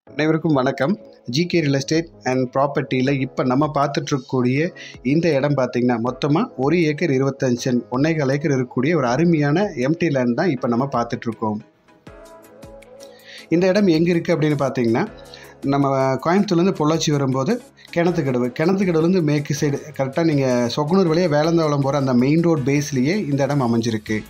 அனைவருக்கும் வணக்கம் GK real estate and ப்ராப்பர்ட்டியில் இப்போ நம்ம பார்த்துட்ருக்கக்கூடிய இந்த இடம் பார்த்திங்கன்னா மொத்தமாக ஒரு ஏக்கர் இருபத்தஞ்சு சென்ட் ஒன்னேகால் ஏக்கர் இருக்கக்கூடிய ஒரு அருமையான எம்டி லேண்ட் தான் இப்போ நம்ம பார்த்துட்ருக்கோம் இந்த இடம் எங்கே இருக்குது அப்படின்னு பார்த்தீங்கன்னா நம்ம கோயம்புத்தூர்லேருந்து பொள்ளாச்சி வரும்போது கிணத்துக்கடவு கிணத்துக்கடவுலேருந்து மேற்கு சைடு கரெக்டாக நீங்கள் சொக்கனூர் வழியாக வேலந்தாவளம் போகிற அந்த மெயின் ரோட் பேஸ்லேயே இந்த இடம் அமைஞ்சிருக்கு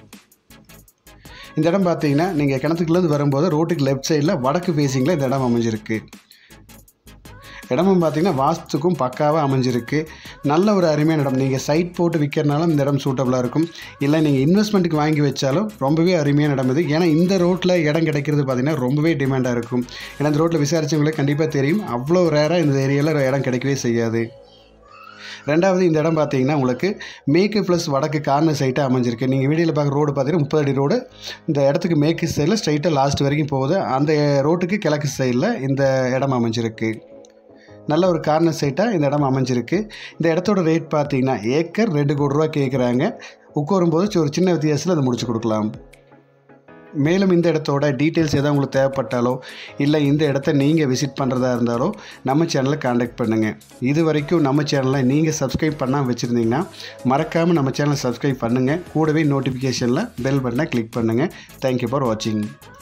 இந்த இடம் பார்த்தீங்கன்னா நீங்கள் கிணத்துக்குள்ளேருந்து வரும்போது ரோட்டுக்கு லெஃப்ட் சைடில் வடக்கு ஃபேஸிங்கில் இந்த இடம் அமைஞ்சிருக்கு இடமும் பார்த்தீங்கன்னா வாஸ்துக்கும் பக்காவாக அமைஞ்சிருக்கு நல்ல ஒரு அருமையான இடம் நீங்கள் சைட் போட்டு விற்கிறனாலும் இந்த இடம் சூட்டபுளாக இருக்கும் இல்லை நீங்கள் இன்வெஸ்ட்மெண்ட்டுக்கு வாங்கி வச்சாலும் ரொம்பவே அருமையான இடம் இது ஏன்னா இந்த ரோட்டில் இடம் கிடைக்கிறது பார்த்தீங்கன்னா ரொம்பவே டிமாண்டாக இருக்கும் ஏன்னா இந்த ரோட்டில் விசாரிச்சவங்களுக்கு கண்டிப்பாக தெரியும் அவ்வளோ ரேராக இந்த ஏரியாவில் இடம் கிடைக்கவே செய்யாது ரெண்டாவது இந்த இடம் பார்த்தீங்கன்னா உங்களுக்கு மேற்கு ப்ளஸ் வடக்கு கார்னர் சைட்டாக அமைஞ்சிருக்கு நீங்கள் வீடியோவில் பார்க்குற ரோடு பார்த்தீங்கன்னா முப்பது அடி ரோடு இந்த இடத்துக்கு மேற்கு சைடில் ஸ்ட்ரைட்டாக லாஸ்ட் வரைக்கும் போகுது அந்த ரோட்டுக்கு கிழக்கு சைடில் இந்த இடம் அமைஞ்சிருக்கு நல்ல ஒரு கார்னர் சைட்டாக இந்த இடம் அமைஞ்சிருக்கு இந்த இடத்தோட ரேட் பார்த்தீங்கன்னா ஏக்கர் ரெண்டு கோடி ரூபா கேட்குறாங்க உட்காரும்போது ஒரு சின்ன வித்தியாசத்தில் அதை முடிச்சு கொடுக்கலாம் மேலும் இந்த இடத்தோட டீட்டெயில்ஸ் எதாவது உங்களுக்கு தேவைப்பட்டாலோ இல்லை இந்த இடத்த நீங்கள் விசிட் பண்ணுறதா இருந்தாலோ நம்ம சேனலை காண்டாக்ட் பண்ணுங்கள் இது வரைக்கும் நம்ம சேனலை நீங்கள் சப்ஸ்கிரைப் பண்ணால் வச்சுருந்தீங்கன்னா மறக்காமல் நம்ம சேனலை சப்ஸ்கிரைப் பண்ணுங்கள் கூடவே நோட்டிஃபிகேஷனில் பெல் பட்டனை கிளிக் பண்ணுங்கள் தேங்க்யூ ஃபார் வாட்சிங்